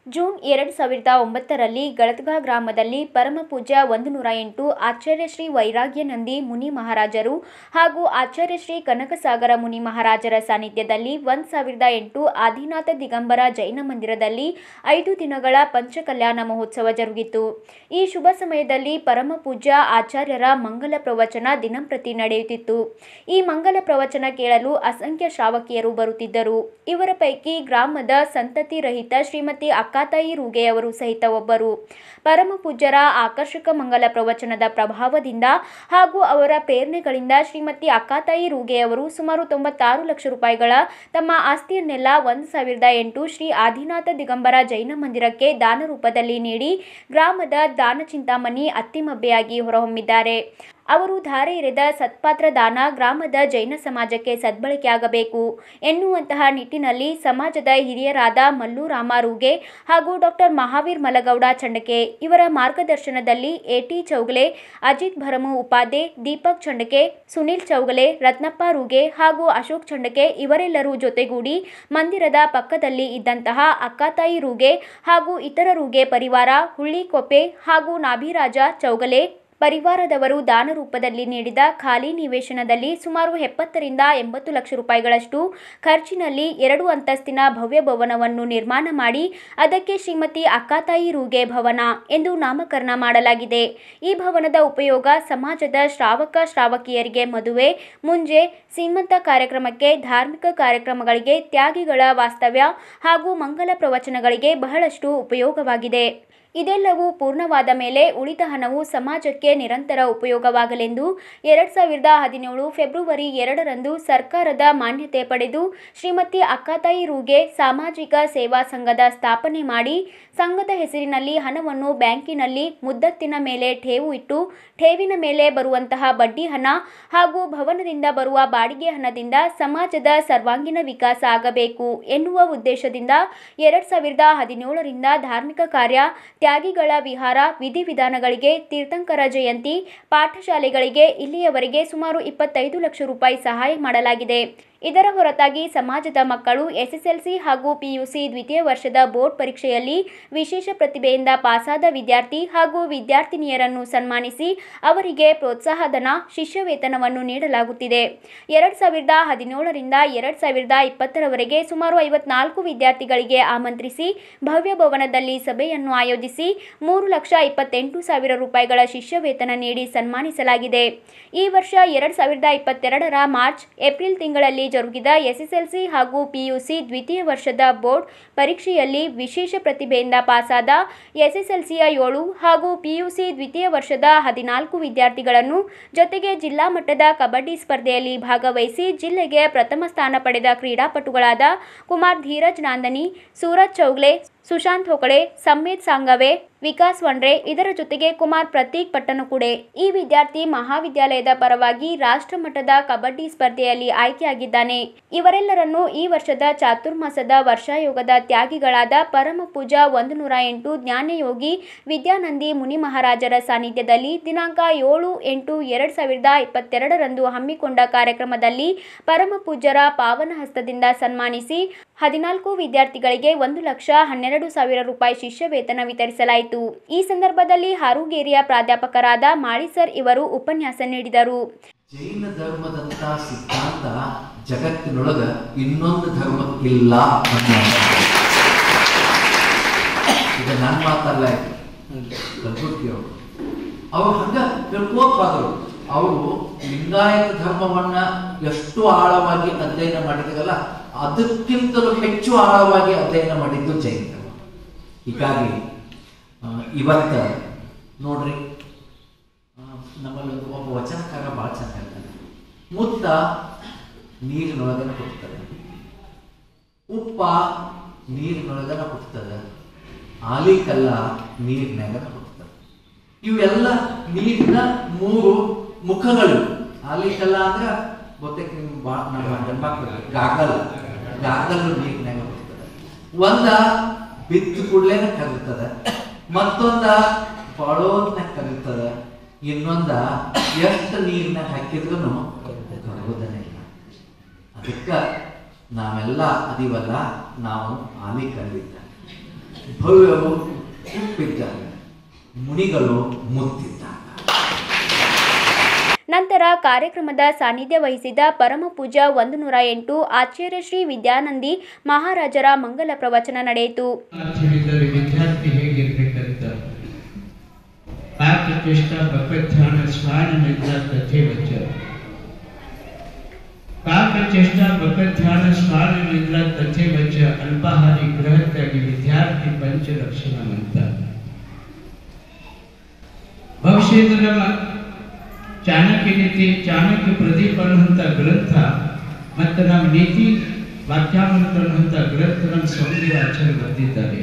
June ಎರಡು ಸಾವಿರದ ಒಂಬತ್ತರಲ್ಲಿ ಗಳತ್ಗಾ ಗ್ರಾಮದಲ್ಲಿ ಪರಮಪೂಜ್ಯ ಒಂದು ನೂರ ಎಂಟು ಆಚಾರ್ಯ ಶ್ರೀ ವೈರಾಗ್ಯನಂದಿ ಮುನಿ ಮಹಾರಾಜರು ಹಾಗೂ ಆಚಾರ್ಯ ಶ್ರೀ ಕನಕಸಾಗರ ಮುನಿ ಮಹಾರಾಜರ ಸಾನ್ನಿಧ್ಯದಲ್ಲಿ ಒಂದು ಸಾವಿರದ ಎಂಟು ಆದಿನಾಥ ದಿಗಂಬರ ಜೈನ ಮಂದಿರದಲ್ಲಿ ಐದು ದಿನಗಳ ಪಂಚಕಲ್ಯಾಣ ಮಹೋತ್ಸವ ಜರುಗಿತು ಈ ಶುಭ ಸಮಯದಲ್ಲಿ ಪರಮಪೂಜ್ಯ ಆಚಾರ್ಯರ ಮಂಗಲ ಪ್ರವಚನ ದಿನಂಪ್ರತಿ ನಡೆಯುತ್ತಿತ್ತು ಈ ಮಂಗಲ ಪ್ರವಚನ ಕೇಳಲು ಅಸಂಖ್ಯ ಶ್ರಾವಕಿಯರು ಬರುತ್ತಿದ್ದರು ಇವರ ಪೈಕಿ ಗ್ರಾಮದ ಸಂತತಿ ರಹಿತ ಶ್ರೀಮತಿ ಅಕ್ಕಾತಾಯಿ ರೂಗೆಯವರು ಸಹಿತ ಒಬ್ಬರು ಪರಮಪೂಜ್ಯರ ಆಕರ್ಷಕ ಮಂಗಲ ಪ್ರವಚನದ ಪ್ರಭಾವದಿಂದ ಹಾಗೂ ಅವರ ಪ್ರೇರಣೆಗಳಿಂದ ಶ್ರೀಮತಿ ಅಕ್ಕಾತಾಯಿ ರೂಗೆಯವರು ಸುಮಾರು ತೊಂಬತ್ತಾರು ಲಕ್ಷ ರೂಪಾಯಿಗಳ ತಮ್ಮ ಆಸ್ತಿಯನ್ನೆಲ್ಲ ಒಂದು ಸಾವಿರದ ಎಂಟು ಶ್ರೀ ಆದಿನಾಥ ದಿಗಂಬರ ಜೈನ ಮಂದಿರಕ್ಕೆ ದಾನ ರೂಪದಲ್ಲಿ ನೀಡಿ ಗ್ರಾಮದ ದಾನ ಚಿಂತಾಮಣಿ ಅತ್ತಿಮಬ್ಬೆಯಾಗಿ ಹೊರಹೊಮ್ಮಿದ್ದಾರೆ ಅವರು ಧಾರೆ ಎರೆದ ಸತ್ಪಾತ್ರ ದಾನ ಗ್ರಾಮದ ಜೈನ ಸಮಾಜಕ್ಕೆ ಸದ್ಬಳಕೆಯಾಗಬೇಕು ಎನ್ನುವಂತಹ ನಿಟ್ಟಿನಲ್ಲಿ ಸಮಾಜದ ಹಿರಿಯರಾದ ಮಲ್ಲು ರಾಮಾರೂಗೆ ಹಾಗೂ ಡಾಕ್ಟರ್ ಮಹಾವೀರ್ ಮಲಗೌಡ ಚಂಡಕೆ ಇವರ ಮಾರ್ಗದರ್ಶನದಲ್ಲಿ ಎಟಿ ಚೌಗಲೆ ಅಜಿತ್ ಭರಮು ಉಪಾಧ್ಯ ದೀಪಕ್ ಚಂಡಕೆ ಸುನಿಲ್ ಚೌಗಲೆ ರತ್ನಪ್ಪ ರೂಗೆ ಹಾಗೂ ಅಶೋಕ್ ಚಂಡಕೆ ಇವರೆಲ್ಲರೂ ಜೊತೆಗೂಡಿ ಮಂದಿರದ ಪಕ್ಕದಲ್ಲಿ ಇದ್ದಂತಹ ಅಕ್ಕಾತಾಯಿ ರೂಗೆ ಹಾಗೂ ಇತರ ರೂಗೆ ಪರಿವಾರ ಹುಳ್ಳಿಕೊಪ್ಪೆ ಹಾಗೂ ನಾಭಿರಾಜ ಚೌಗಲೆ ಪರಿವಾರದವರು ದಾನ ರೂಪದಲ್ಲಿ ನೀಡಿದ ಖಾಲಿ ನಿವೇಶನದಲ್ಲಿ ಸುಮಾರು ಎಪ್ಪತ್ತರಿಂದ ಎಂಬತ್ತು ಲಕ್ಷ ರೂಪಾಯಿಗಳಷ್ಟು ಖರ್ಚಿನಲ್ಲಿ ಎರಡು ಅಂತಸ್ತಿನ ಭವ್ಯ ಭವನವನ್ನು ನಿರ್ಮಾಣ ಮಾಡಿ ಅದಕ್ಕೆ ಶ್ರೀಮತಿ ಅಕ್ಕಾತಾಯಿ ರೂಗೆ ಭವನ ಎಂದು ನಾಮಕರಣ ಮಾಡಲಾಗಿದೆ ಈ ಭವನದ ಉಪಯೋಗ ಸಮಾಜದ ಶ್ರಾವಕ ಶ್ರಾವಕಿಯರಿಗೆ ಮದುವೆ ಮುಂಜೆ ಸೀಮಂತ ಕಾರ್ಯಕ್ರಮಕ್ಕೆ ಧಾರ್ಮಿಕ ಕಾರ್ಯಕ್ರಮಗಳಿಗೆ ತ್ಯಾಗಿಗಳ ವಾಸ್ತವ್ಯ ಹಾಗೂ ಮಂಗಲ ಪ್ರವಚನಗಳಿಗೆ ಬಹಳಷ್ಟು ಉಪಯೋಗವಾಗಿದೆ ಇದೆಲ್ಲವೂ ಪೂರ್ಣವಾದ ಮೇಲೆ ಉಳಿದ ಹಣವು ಸಮಾಜಕ್ಕೆ ನಿರಂತರ ಉಪಯೋಗವಾಗಲೆಂದು ಎರಡು ಸಾವಿರದ ಹದಿನೇಳು ಫೆಬ್ರವರಿ ಎರಡರಂದು ಸರ್ಕಾರದ ಮಾನ್ಯತೆ ಪಡೆದು ಶ್ರೀಮತಿ ಅಕ್ಕಾತಾಯಿ ರೂಗೆ ಸಾಮಾಜಿಕ ಸೇವಾ ಸಂಘದ ಸ್ಥಾಪನೆ ಮಾಡಿ ಸಂಘದ ಹೆಸರಿನಲ್ಲಿ ಹಣವನ್ನು ಬ್ಯಾಂಕಿನಲ್ಲಿ ಮುದ್ದತ್ತಿನ ಮೇಲೆ ಠೇವು ಇಟ್ಟು ಠೇವಿನ ಮೇಲೆ ಬರುವಂತಹ ಬಡ್ಡಿ ಹಣ ಹಾಗೂ ಭವನದಿಂದ ಬರುವ ಬಾಡಿಗೆ ಹಣದಿಂದ ಸಮಾಜದ ಸರ್ವಾಂಗೀಣ ವಿಕಾಸ ಆಗಬೇಕು ಎನ್ನುವ ಉದ್ದೇಶದಿಂದ ಎರಡು ಸಾವಿರದ ಹದಿನೇಳರಿಂದ ಧಾರ್ಮಿಕ ಕಾರ್ಯ ತ್ಯಾಗಿಗಳ ವಿಹಾರ ವಿಧಿವಿಧಾನಗಳಿಗೆ ತೀರ್ಥಂಕರ ಜಯಂತಿ ಪಾಠಶಾಲೆಗಳಿಗೆ ಇಲ್ಲಿಯವರೆಗೆ ಸುಮಾರು ಇಪ್ಪತ್ತೈದು ಲಕ್ಷ ರೂಪಾಯಿ ಸಹಾಯ ಮಾಡಲಾಗಿದೆ ಇದರ ಹೊರತಾಗಿ ಸಮಾಜದ ಮಕ್ಕಳು ಎಸ್ಎಸ್ಎಲ್ಸಿ ಹಾಗೂ ಪಿಯುಸಿ ದ್ವಿತೀಯ ವರ್ಷದ ಬೋರ್ಡ್ ಪರೀಕ್ಷೆಯಲ್ಲಿ ವಿಶೇಷ ಪ್ರತಿಭೆಯಿಂದ ಪಾಸಾದ ವಿದ್ಯಾರ್ಥಿ ಹಾಗೂ ವಿದ್ಯಾರ್ಥಿನಿಯರನ್ನು ಸನ್ಮಾನಿಸಿ ಅವರಿಗೆ ಪ್ರೋತ್ಸಾಹಧನ ಶಿಷ್ಯ ವೇತನವನ್ನು ನೀಡಲಾಗುತ್ತಿದೆ ಎರಡು ಸಾವಿರದ ಹದಿನೇಳರಿಂದ ಎರಡು ಸಾವಿರದ ಇಪ್ಪತ್ತರವರೆಗೆ ಸುಮಾರು ಐವತ್ನಾಲ್ಕು ವಿದ್ಯಾರ್ಥಿಗಳಿಗೆ ಆಮಂತ್ರಿಸಿ ಭವ್ಯ ಭವನದಲ್ಲಿ ಸಭೆಯನ್ನು ಆಯೋಜಿಸಿ ಮೂರು ಲಕ್ಷ ಇಪ್ಪತ್ತೆಂಟು ಸಾವಿರ ರೂಪಾಯಿಗಳ ಶಿಷ್ಯ ವೇತನ ನೀಡಿ ಸನ್ಮಾನಿಸಲಾಗಿದೆ ಈ ವರ್ಷ ಎರಡು ಸಾವಿರದ ಇಪ್ಪತ್ತೆರಡರ ಮಾರ್ಚ್ ಏಪ್ರಿಲ್ ತಿಂಗಳಲ್ಲಿ ಜರುಗಿದ ಎಸ್ಎಸ್ಎಲ್ಸಿ ಹಾಗೂ ಪಿಯುಸಿ ದ್ವಿತೀಯ ವರ್ಷದ ಬೋರ್ಡ್ ಪರೀಕ್ಷೆಯಲ್ಲಿ ವಿಶೇಷ ಪ್ರತಿಭೆಯಿಂದ ಪಾಸಾದ ಎಸ್ಎಸ್ಎಲ್ಸಿಯ ಏಳು ಹಾಗೂ ಪಿಯುಸಿ ದ್ವಿತೀಯ ವರ್ಷದ ಹದಿನಾಲ್ಕು ವಿದ್ಯಾರ್ಥಿಗಳನ್ನು ಜೊತೆಗೆ ಜಿಲ್ಲಾ ಮಟ್ಟದ ಕಬಡ್ಡಿ ಸ್ಪರ್ಧೆಯಲ್ಲಿ ಭಾಗವಹಿಸಿ ಜಿಲ್ಲೆಗೆ ಪ್ರಥಮ ಸ್ಥಾನ ಪಡೆದ ಕ್ರೀಡಾಪಟುಗಳಾದ ಕುಮಾರ್ ಧೀರಜ್ ನಾಂದನಿ ಸೂರಜ್ ಚೌಗ್ಲೆ ಸುಶಾಂತ್ ಹೊಕಳೆ ಸಮ್ಮೇತ್ ಸಾಂಗವೆ ವಿಕಾಸ್ ವಂಡ್ರೆ ಇದರ ಜೊತೆಗೆ ಕುಮಾರ್ ಪ್ರತೀಕ್ ಪಟ್ಟಣಕುಡೆ ಈ ವಿದ್ಯಾರ್ಥಿ ಮಹಾವಿದ್ಯಾಲಯದ ಪರವಾಗಿ ರಾಷ್ಟ್ರ ಮಟ್ಟದ ಕಬಡ್ಡಿ ಸ್ಪರ್ಧೆಯಲ್ಲಿ ಆಯ್ಕೆಯಾಗಿದ್ದಾನೆ ಇವರೆಲ್ಲರನ್ನು ಈ ವರ್ಷದ ಚಾತುರ್ಮಾಸದ ವರ್ಷಾಯೋಗದ ತ್ಯಾಗಿಗಳಾದ ಪರಮ ಪೂಜಾ ಒಂದು ನೂರ ಎಂಟು ಜ್ಞಾನಯೋಗಿ ವಿದ್ಯಾನಂದಿ ಮುನಿ ಮಹಾರಾಜರ ಸಾನ್ನಿಧ್ಯದಲ್ಲಿ ದಿನಾಂಕ ಏಳು ಎಂಟು ಎರಡು ಸಾವಿರದ ಇಪ್ಪತ್ತೆರಡರಂದು ಹಮ್ಮಿಕೊಂಡ ಕಾರ್ಯಕ್ರಮದಲ್ಲಿ ಪರಮ ಪೂಜ್ಯರ ಪಾವನ ಹಸ್ತದಿಂದ ಸನ್ಮಾನಿಸಿ ಹದಿನಾಲ್ಕು ವಿದ್ಯಾರ್ಥಿಗಳಿಗೆ ಒಂದು ಲಕ್ಷ ಹನ್ನೆರಡು ಸಾವಿರ ರೂಪಾಯಿ ಶಿಷ್ಯ ವೇತನ ವಿತರಿಸಲಾಯಿತು ಈ ಸಂದರ್ಭದಲ್ಲಿ ಹಾರುಗೇರಿಯ ಪ್ರಾಧ್ಯಾಪಕರಾದ ಮಾಳಿ ಸರ್ ಇವರು ಉಪನ್ಯಾಸ ನೀಡಿದರು ಜೈನ ಧರ್ಮದಂತ ಸಿದ್ಧಾಂತ ಜಗತ್ತಿನೊಳಗ ಇನ್ನೊಂದು ಧರ್ಮಕ್ಕಿಲ್ಲ ಅನ್ನೋ ಇದು ನನ್ನ ಮಾತಲ್ಲ ಇದು ಕಲಬುರ್ಗಿ ಅವರು ಅವ್ರು ಹಂಗ ತಿಳ್ಕೋತ ಹೋದರು ಅವರು ಲಿಂಗಾಯತ ಧರ್ಮವನ್ನ ಎಷ್ಟು ಆಳವಾಗಿ ಅಧ್ಯಯನ ಮಾಡಿದಾಗಲ್ಲ ಅದಕ್ಕಿಂತಲೂ ಹೆಚ್ಚು ಆಳವಾಗಿ ಅಧ್ಯಯನ ಮಾಡಿದ್ದು ಜೈನ ಧರ್ಮ ಹೀಗಾಗಿ ಆ, ಇವತ್ತ ನೋಡ್ರಿ ಆ, ನಮ್ಮಲ್ಲಿ ಒಂದು ಒಬ್ಬ ವಚನಕಾರ ಭಾಳ ಚಂದ ಹೇಳ್ತಾನೆ ಮುತ್ತ ನೀರಿನೊಳಗನ ಹುಟ್ಟುತ್ತದೆ ಉಪ್ಪ ನೀರಿನೊಳಗನ ಹುಟ್ಟುತ್ತದೆ ಆಲಿಕಲ್ಲ ನೀರಿನಾಗನ ಹುಟ್ಟುತ್ತದೆ ಇವೆಲ್ಲ ನೀರಿನ ಮೂರು ಮುಖಗಳು ಆಲಿಕಲ್ಲ ಅಂದ್ರೆ ಬಹುತೇಕ ನಿಮ್ಗೆ ಭಾಳ ನಮ್ಮ ಹೆಣ್ಮಕ್ಳು ಗಾಗಲ್ ಗಾಗಲ್ ನೀರಿನಾಗ ಹುಟ್ಟುತ್ತದೆ ಒಂದ ಬಿದ್ದು ಕೂಡ್ಲೇನೆ ಕರೀತದೆ ಮತ್ತೊಂದ ಬಾಳೋದ್ನ ಕರೀತದೆ ಇನ್ನೊಂದ ಎಷ್ಟು ನೀರ್ನ ಹಾಕಿದ್ರು ಕರೋದನೇ ಇಲ್ಲ ಅದಕ್ಕ ನಾವೆಲ್ಲ ಅದೀವಲ್ಲ ನಾವು ಆಲಿ ಕಲಿತ ಭವ್ಯವು ಉಪ್ಪಿದ್ದಾಗ ಮುನಿಗಳು ಮುತ್ತಿದ್ದಾಗ ನಂತರ ಕಾರ್ಯಕ್ರಮದ ಸಾನ್ನಿಧ್ಯ ವಹಿಸಿದ ಪರಮ ಪೂಜಾ ಒಂದು ನೂರ ಎಂಟು ಆಚಾರ್ಯ ಶ್ರೀ ವಿದ್ಯಾನಂದಿ ಮಹಾರಾಜರ ಮಂಗಲ ಪ್ರವಚನ ನಡೆಯಿತು ಅಂತ ಹೇಳಿದರೆ ವಿದ್ಯಾರ್ಥಿ ಹೇಗಿರ್ಬೇಕಂತ ಪಾಕಚೇಷ್ಟ ಬಕಧ್ಯಾನ ಸ್ನಾನಮಿಲ್ಲ ತಥೇವಚ ಪಾಕಚೇಷ್ಟ ಬಕಧ್ಯಾನ ಸ್ನಾನಮಿಲ್ಲ ತಥೇವಚ ಅಲ್ಪಾಹಾರಿ ಗೃಹತ್ಯಾಗಿ ವಿದ್ಯಾರ್ಥಿ ಪಂಚಲಕ್ಷಣವಂತ ಭವಿಷ್ಯದ ನಮ್ಮ ಚಾಣಕ್ಯ ನೀತಿ ಚಾಣಕ್ಯ ಪ್ರದೀಪ ಅನ್ನುವಂಥ ಗ್ರಂಥ ಮತ್ತು ನಮ್ಮ ನೀತಿ ವಾಕ್ಯಾಮೃತ ಅನ್ನುವಂಥ ಗ್ರಂಥ ನಮ್ಮ ಸ್ವಾಮಿ ಆಚಾರ್ಯ ಬರೆದಿದ್ದಾರೆ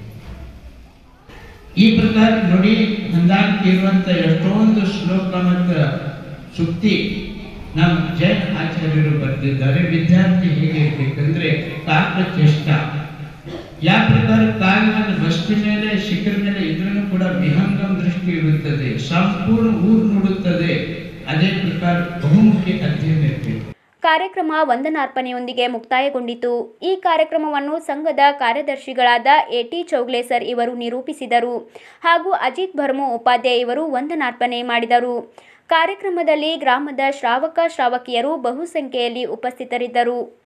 ಈ ಪ್ರಕಾರ ನೋಡಿ ಹೊಂದಾಣಿಕೆ ಇರುವಂತ ಎಷ್ಟೊಂದು ಶ್ಲೋಕ ಮತ್ತು ಸುಕ್ತಿ ನಮ್ಮ ಜೈನ ಆಚಾರ್ಯರು ಬರೆದಿದ್ದಾರೆ ವಿದ್ಯಾರ್ಥಿ ಹೇಗಿರ್ಬೇಕಂದ್ರೆ ಕಾಕ ಚೇಷ್ಟ ಯಾವ ಪ್ರಕಾರ ಕಾಲಿನ ಬಸ್ತಿ ಮೇಲೆ ಶಿಖರ ಮೇಲೆ ಇದ್ರೂ ಕೂಡ ವಿಹಂಗಂ ದೃಷ್ಟಿ ಇರುತ್ತದೆ ಸಂಪೂರ್ಣ ಊರು ನೋಡುತ್ತದೆ ಅದೇ ಪ್ರಕಾರ ಬಹುಮುಖಿ ಅಧ್ಯಯನ ಇರಬೇಕು ಕಾರ್ಯಕ್ರಮ ವಂದನಾರ್ಪಣೆಯೊಂದಿಗೆ ಮುಕ್ತಾಯಗೊಂಡಿತು ಈ ಕಾರ್ಯಕ್ರಮವನ್ನು ಸಂಘದ ಕಾರ್ಯದರ್ಶಿಗಳಾದ ಎಟಿ ಚೌಗ್ಲೆ ಸರ್ ಇವರು ನಿರೂಪಿಸಿದರು ಹಾಗೂ ಅಜಿತ್ ಭರ್ಮು ಉಪಾಧ್ಯಾಯ ಇವರು ವಂದನಾರ್ಪಣೆ ಮಾಡಿದರು ಕಾರ್ಯಕ್ರಮದಲ್ಲಿ ಗ್ರಾಮದ ಶ್ರಾವಕ ಶ್ರಾವಕಿಯರು ಬಹುಸಂಖ್ಯೆಯಲ್ಲಿ ಉಪಸ್ಥಿತರಿದ್ದರು